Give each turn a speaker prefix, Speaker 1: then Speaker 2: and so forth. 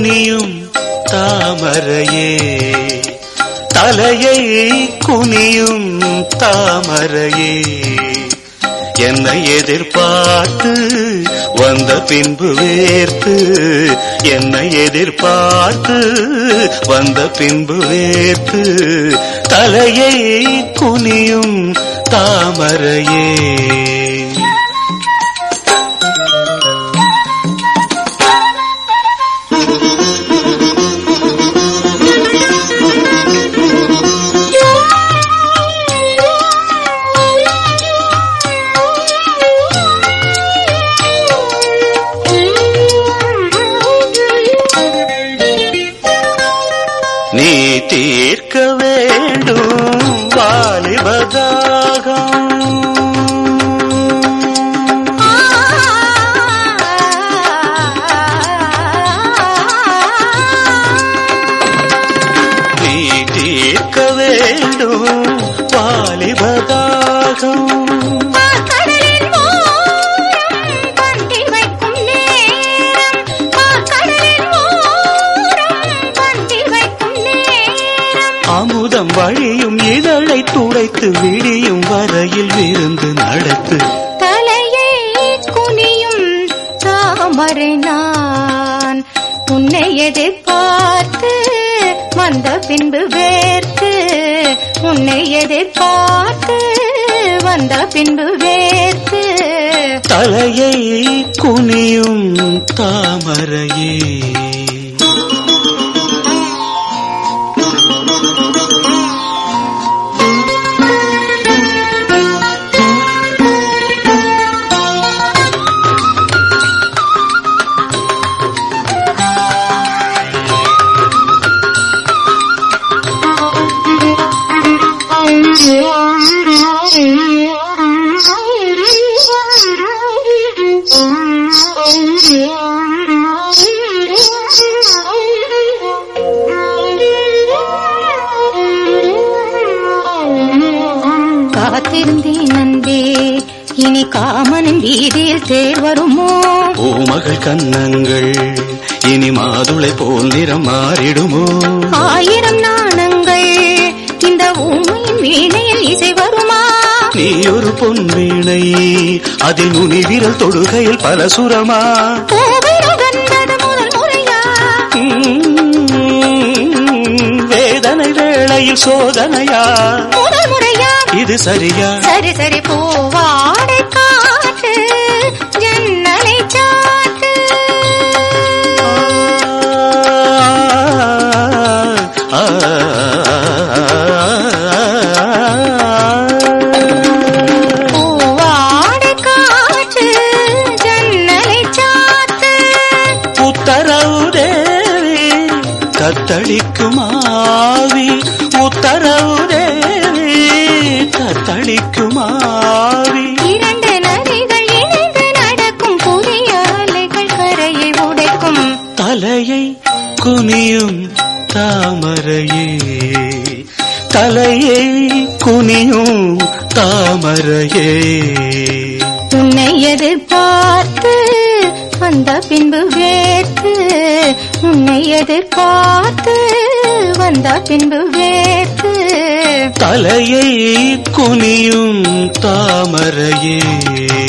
Speaker 1: குனியும் தாமரையே தலையை குனியும் தாமரையே என்னை எதிர்பார்த்து வந்த பின்பு வேர்த்து என்னை எதிர்பார்த்து வந்த பின்பு வேர்த்து தலையை குனியும் தாமரையே நீ தீர்க்க வேண்டும் வாலிபதாகம் நீ தீர்க்க வேண்டும் வாலிபதாகம்
Speaker 2: கடலின் ஓரம் பந்தி வைக்கும் நேரம் கடலின் ஓரம் பந்தி வைக்கும் நேரம்
Speaker 1: அமுதம் வழியும் இதழை துடைத்து விடியும் வரையில் விருந்து நடத்து
Speaker 2: தலையை குனியும் தாமரை நான் உன்னை எதிர்பார்த்து வந்த பின்பு வேர்த்து உன்னை எதிர்பார்த்து வந்த பின்பு வேர்த்து
Speaker 1: தலையை குனியும் தாமரையே
Speaker 2: காத்திருந்தேன் நந்தே இனி காமனின் வீதியில் தேர் வருமோ
Speaker 1: பூமகள் கன்னங்கள் இனி மாதுளை போல் நிறம் மாறிடுமோ
Speaker 2: ஆயிரம் நாணங்கள் இந்த ஊமையின் வீணையில் இசை வருமா
Speaker 1: நீ ஒரு பொன் வீணை அதில் நுனி விரல் தொடுகையில் பல சுரமா
Speaker 2: கோவில் வந்தது முதல் முறையா
Speaker 1: உம், வேதனை வேளையில் சோதனையா
Speaker 2: முதல் முறையா
Speaker 1: இது சரியா
Speaker 2: சரி சரி பூவாடை காற்று ஜன்னலை சாத்து
Speaker 1: ஆ, ஆ,
Speaker 2: பூவாடை காற்று ஜன்னலை சாத்து
Speaker 1: உத்தரவு தேவி கத்தளிக்கும் ஆவி உத்தரவு தேவி கத்தளிக்கும் ஆவி
Speaker 2: இரண்டு நதிகள் இணைந்து நடக்கும் புதிய அலைகள் கரையை உடைக்கும்
Speaker 1: தலையை குனியும் தாமரையே தலையை குனியும் தாமரையே
Speaker 2: உன்னை எதிர்பார்த்து வந்த பின்பு வேர்த்து உன்னை எதிர்பார்த்து வந்த பின்பு வேர்த்து
Speaker 1: தலையை குனியும் தாமரையே